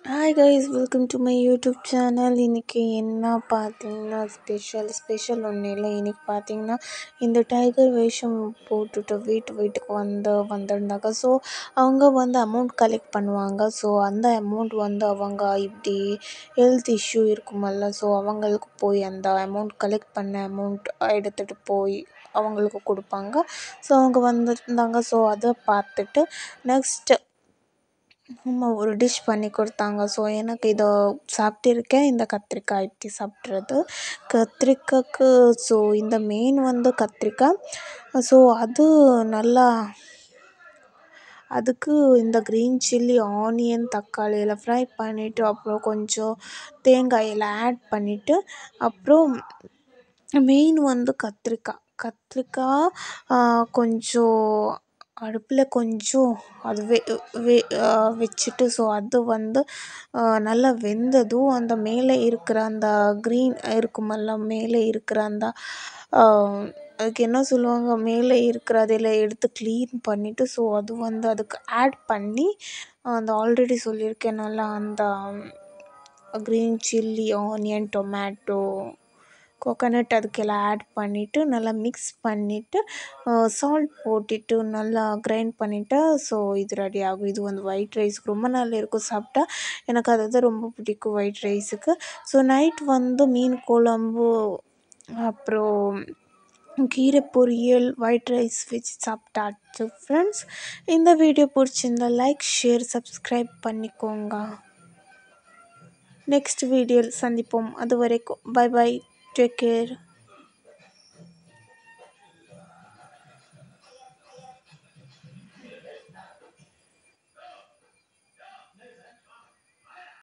hi guys welcome to my YouTube channel இன்றைக்கி என்ன பார்த்தீங்கன்னா ஸ்பெஷல் ஸ்பெஷல் ஒன்றும் இல்லை இன்றைக்கி பார்த்தீங்கன்னா இந்த டைகர் வேஷம் போட்டுட்டு வீட்டு வீட்டுக்கு வந்து வந்திருந்தாங்க ஸோ அவங்க வந்து அமௌண்ட் கலெக்ட் பண்ணுவாங்க ஸோ அந்த அமௌண்ட் வந்து அவங்க இப்படி ஹெல்த் இஷ்யூ இருக்குமல்ல ஸோ அவங்களுக்கு போய் அந்த அமௌண்ட் கலெக்ட் பண்ண அமௌண்ட் எடுத்துகிட்டு போய் அவங்களுக்கு கொடுப்பாங்க ஸோ அவங்க வந்திருந்தாங்க ஸோ அதை பார்த்துட்டு நெக்ஸ்ட்டு அம்மா ஒரு டிஷ் பண்ணி கொடுத்தாங்க ஸோ எனக்கு இதை சாப்பிட்டிருக்கேன் இந்த கத்திரிக்காய் எப்படி சாப்பிட்றது கத்திரிக்காய்க்கு ஸோ இந்த மெயின் வந்து கத்திரிக்காய் ஸோ அது நல்லா அதுக்கு இந்த க்ரீன் சில்லி ஆனியன் தக்காளி எல்லாம் ஃப்ரை பண்ணிவிட்டு அப்புறம் கொஞ்சம் தேங்காய் எல்லாம் ஆட் பண்ணிவிட்டு அப்புறம் மெயின் வந்து கத்திரிக்காய் கத்திரிக்காய் கொஞ்சம் அடுப்பில் கொஞ்சம் அது வெ வெ வச்சுட்டு ஸோ அது வந்து நல்லா வெந்ததும் அந்த மேலே இருக்கிற அந்த க்ரீன் இருக்குமல்ல மேலே இருக்கிற அந்த அதுக்கு என்ன சொல்லுவாங்க மேலே இருக்கிற அதில் எடுத்து க்ளீன் பண்ணிவிட்டு ஸோ அது வந்து அதுக்கு ஆட் பண்ணி அந்த ஆல்ரெடி சொல்லியிருக்கேன் நல்லா அந்த green chilli onion tomato coconut அதுக்கெல்லாம் ஆட் பண்ணிவிட்டு நல்லா மிக்ஸ் பண்ணிவிட்டு சால்ட் போட்டுட்டு நல்லா கிரைண்ட் பண்ணிவிட்டா ஸோ இது ரெடி ஆகும் இது வந்து ஒயிட் ரைஸ்க்கு ரொம்ப நாள் இருக்கும் சாப்பிட்டா எனக்கு அதுதான் ரொம்ப பிடிக்கும் ஒயிட் ரைஸுக்கு ஸோ நைட் வந்து மீன் குழம்பு அப்புறம் கீரை பொரியல் ஒயிட் ரைஸ் வச்சு சாப்பிட்டாச்சு ஃப்ரெண்ட்ஸ் இந்த வீடியோ பிடிச்சிருந்தா லைக் ஷேர் சப்ஸ்கிரைப் பண்ணிக்கோங்க நெக்ஸ்ட் வீடியோவில் சந்திப்போம் அது வரைக்கும் பை பை டேக் கேர்